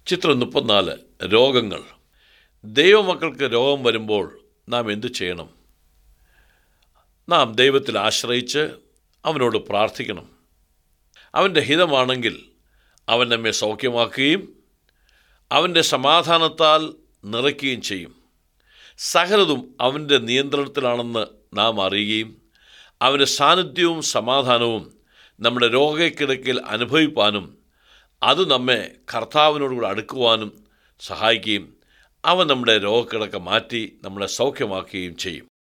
ചിത്രം മുപ്പത്തിനാല് രോഗങ്ങൾ ദൈവമക്കൾക്ക് രോഗം വരുമ്പോൾ നാം എന്തു ചെയ്യണം നാം ദൈവത്തിൽ ആശ്രയിച്ച് അവനോട് പ്രാർത്ഥിക്കണം അവൻ്റെ ഹിതമാണെങ്കിൽ അവൻ നമ്മെ സൗഖ്യമാക്കുകയും അവൻ്റെ സമാധാനത്താൽ നിറയ്ക്കുകയും ചെയ്യും സകലതും അവൻ്റെ നിയന്ത്രണത്തിലാണെന്ന് നാം അറിയുകയും അവൻ്റെ സാന്നിധ്യവും സമാധാനവും നമ്മുടെ രോഗക്കിടക്കിൽ അനുഭവിപ്പാനും അത് നമ്മെ കർത്താവിനോടുകൂടെ അടുക്കുവാനും സഹായിക്കുകയും അവൻ നമ്മുടെ രോഗക്കിടക്ക മാറ്റി നമ്മളെ സൗഖ്യമാക്കുകയും ചെയ്യും